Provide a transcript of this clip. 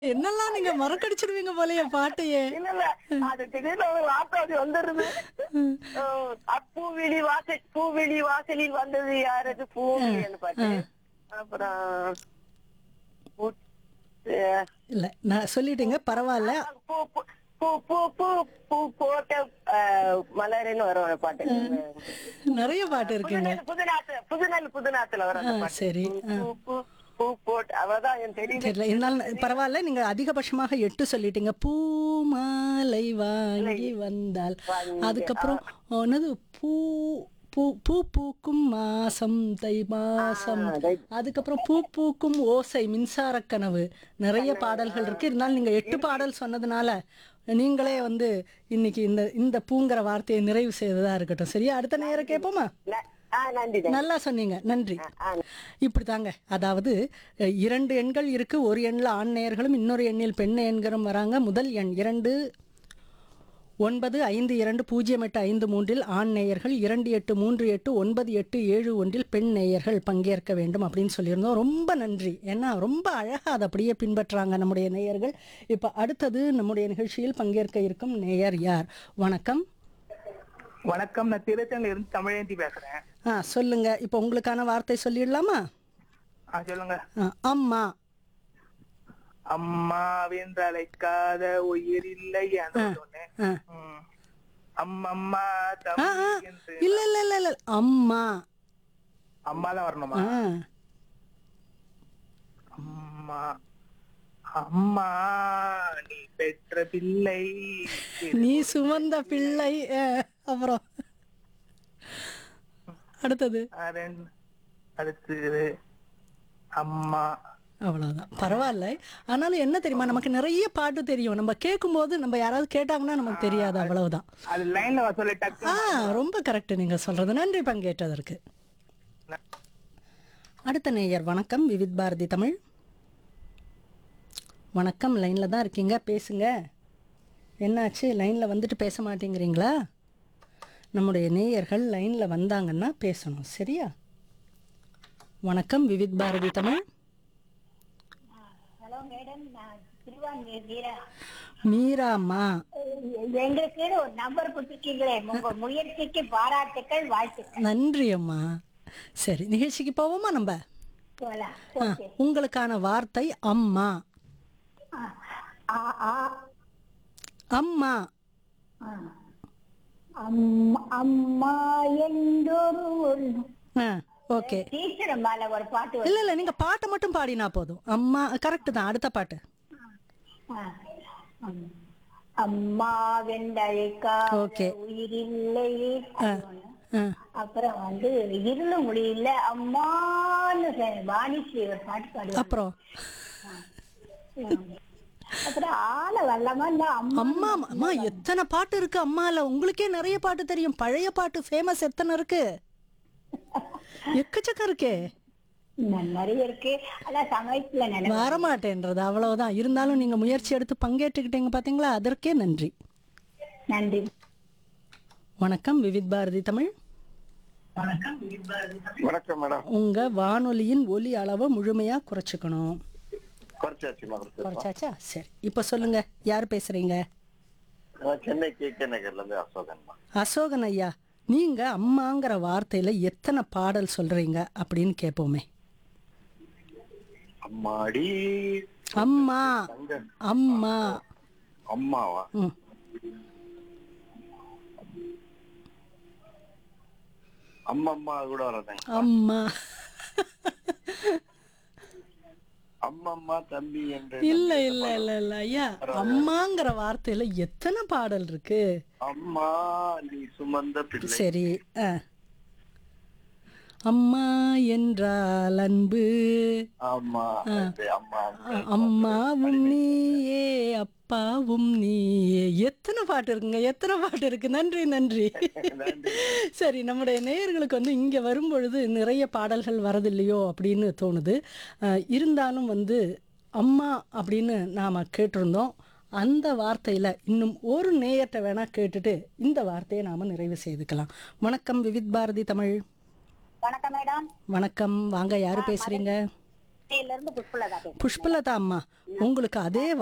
என்னெல்லாம் நீங்க மறக்கடிச்சிடுவீங்க போலயே பாட்டையே இல்ல இல்ல அது திடீர்னு ஒரு வார்த்தை அப்படி வந்துருது ஓ, அப்பூவிழி வாசல் பூவிழி வாசலில் வந்தது யாரது பூவிழின்னு பாட்டு அப்புறம் பூ- அஹ், இல்ல நான் சொல்லிட்டீங்க பரவாயில்ல பூ பூ- பூ பூ பூ பூ போட்ட அஹ், மலருன்னு வரும் அந்த பாட்டு நிறைய பாட்டு இருக்குங்க புதுநெல் புதுநாத்து புதுநெல் புதுநாத்துல வரும் அந்த ஆ, பாட்டு சரி பூ பூ பூ பூ போட்டு அவதான் எனக்கு தெரியுது தெரியல இருந்தாலும் பரவாயில்ல நீங்க அதிகபட்சமாக எட்டு சொல்லிட்டீங்க பூமாலை வாங்கி வந்தால் அதுக்கப்புறம் என்னது பூ பூ பூ பூக்கும் மாசம் தை மாசம் அதுக்கப்புறம் பூ பூக்கும் ஓசை மின்சார கனவு நிறைய பாடல்கள் இருக்கு இருந்தாலும் நீங்க எட்டு பாடல் சொன்னதுனால நீங்களே வந்து இன்னைக்கு இந்த இந்த பூங்கிற வார்த்தையை நிறைவு செய்ததா இருக்கட்டும் சரியா அடுத்த நேரம் கேட்போமா ந- ஆ நன்றி நன்றி. நல்லா சொன்னீங்க நன்றி ஆ இப்படி தாங்க அதாவது அஹ், இரண்டு எண்கள் இருக்கு ஒரு எண்ணில் ஆண் நேயர்களும் இன்னொரு எண்ணில் பெண் எண்களும் வராங்க முதல் எண் இரண்டு ஒன்பது ஐந்து இரண்டு பூஜ்ஜியம் எட்டு ஐந்து மூன்றில் ஆண் நேயர்கள் இரண்டு எட்டு மூன்று எட்டு ஒன்பது எட்டு ஏழு ஒன்றில் பெண் நேயர்கள் பங்கேற்க வேண்டும் அப்படின்னு சொல்லியிருந்தோம் ரொம்ப நன்றி ஏன்னா ரொம்ப அழகாக அதை அப்படியே பின்பற்றுறாங்க நம்முடைய நேயர்கள் இப்போ அடுத்தது நம்முடைய நிகழ்ச்சியில் பங்கேற்க இருக்கும் நேயர் யார் வணக்கம் வணக்கம் நான் திருச்செங்கல இருந்து தமிழேந்தி பேசுறேன் ஆ சொல்லுங்க இப்போ உங்களுக்கான வார்த்தை சொல்லிடலாமா ஆ சொல்லுங்க ஆ, அம்மா அம்மாவென்று அழைக்காத உயிர் இல்லை சொன்னேன் ஆ ம். அம்மம்மா ஆ, தம்பி ஆ. என்று இல்ல இல்ல இல்ல இல்ல அம்மா அம்மா தான் வரணுமா ஆ, அம்மா அம்மா நீ பெற்ற பிள்ளை நீ சுமந்த பிள்ளை ஆ, அப்புறம் அடுத்தது அரண் அடுத்து அம்மா அவ்வளவுதான் பரவாயில்ல ஆனாலும் என்ன தெரியுமா நமக்கு நிறைய பாட்டு தெரியும் நம்ம கேட்கும்போது நம்ம யாராவது கேட்டாங்கன்னா நமக்கு தெரியாது அவ்வளவுதான் அது லைன்ல வர சொல்லி டக்கு ஆ ரொம்ப கரெக்ட் நீங்க சொல்றது நன்றி பங்கேற்றதற்கு அடுத்த நேயர் வணக்கம் விவித் பாரதி தமிழ் வணக்கம் லைன்ல தான் இருக்கீங்க பேசுங்க என்னாச்சு லைன்ல வந்துட்டு பேச மாட்டேங்கிறீங்களா நம்முடைய நேயர்கள் லைன்ல வந்தாங்கன்னா பேசணும் சரியா வணக்கம் விவித் பாரதி தமிழ் ஹலோ மேடம் நான் திருவான்மையூர் வீரா மீராம்மா எங்களுக்கு ஒரு நம்பர் கொடுத்துருக்கீங்களே உங்க முயற்சிக்கு பாராட்டுக்கள் வாழ்த்துக்கள் நன்றி அம்மா சரி நிகழ்ச்சிக்கு போவோமா நம்ம போலாம் ஆ, உங்களுக்கான வார்த்தை அம்மா ஆ, ஆ, ஆ, அம்மா ஆ. அம்- அம்மா என்றொரு ஒன்று. ஆ ஓகே டீச்சர் மேல ஒரு பாட்டு வரும். இல்ல இல்ல நீங்க பாட்டை மட்டும் பாடினா போதும் அம்மா கரெக்ட் தான் அடுத்த பாட்டு ஆ. அம்- அம்மா வெண்டழைக்கா Okay. உயிரில்லையே அது ஒண்ணு. ஆ, அப்புறம் வந்து இருள முடியல அம்மான்னு சொ- வாணிஸ்ரீ ஒரு பாட்டு பாடுவாங்க அப்புறம் அப்புறம் ஆள வல்லமா இந்த அம்மா அம்மா அம்மா எத்தனை பாட்டு இருக்கு அம்மால உங்களுக்கே நிறைய பாட்டு தெரியும் பழைய பாட்டு ஃபேமஸ் எத்தனை இருக்கு எக்கச்சக்கம் இருக்கே ந- நிறைய இருக்கு அதான் சமயத்துல நினைவு வரமாட்டேன்றது அவ்வளவுதான் இருந்தாலும் நீங்க முயற்சி எடுத்து பங்கேற்றுக்கிட்டீங்க பாத்தீங்களா அதற்கே நன்றி நன்றி வணக்கம் விவித் பாரதி தமிழ் வணக்கம் மேடம் உங்க வானொலியின் ஒலி அளவை முழுமையா குறைச்சுக்கணும் குறைச்சாச்சு மேடம் குறைச்சாச்சா சரி இப்ப சொல்லுங்க யார் பேசுறீங்க நான் சென்னை கே கே நகர்ல இருந்து அசோகன் அசோகன் ஐயா நீங்க அம்மாங்கிற வார்த்தையில எத்தனை பாடல் சொல்றீங்க அப்படின்னு கேட்போமே அம்மாடி அம்மா தங்க அம்மா அம்மாவா ம் அம்மம்மா கூட வர்றதுங்க அம்மா அம்மம்மா தம்பி என்று இல்ல இல்ல இல்ல இல்ல ஐயா அம்மாங்கிற வார்த்தையில எத்தனை பாடல் இருக்கு அம்மா நீ சுமந்த பிள்ளை சரி ஆ. அம்மா என்றால் அன்பு ஆமா அது அம்மா அ- அம்மாவும் நீயே அப்பாவும் நீயே எத்தனை பாட்டு இருக்குங்க எத்தனை பாட்டு இருக்கு நன்றி நன்றி சரி நம்முடைய நேயர்களுக்கு வந்து இங்க வரும்பொழுது நிறைய பாடல்கள் வரதில்லையோ அப்படின்னு தோணுது அஹ், இருந்தாலும் வந்து அம்மா அப்படின்னு நாம கேட்டிருந்தோம் அந்த வார்த்தையில இன்னும் ஒரு நேயத்தை வேணா கேட்டுட்டு இந்த வார்த்தையை நாம நிறைவு செய்துக்கலாம் வணக்கம் விவித் பாரதி தமிழ் வணக்கம் மேடம் வணக்கம் வாங்க யாரு பேசுறீங்க இருந்து புஷ்பலதா பேசுறேன் புஷ்பலதா அம்மா உங்களுக்கு அதே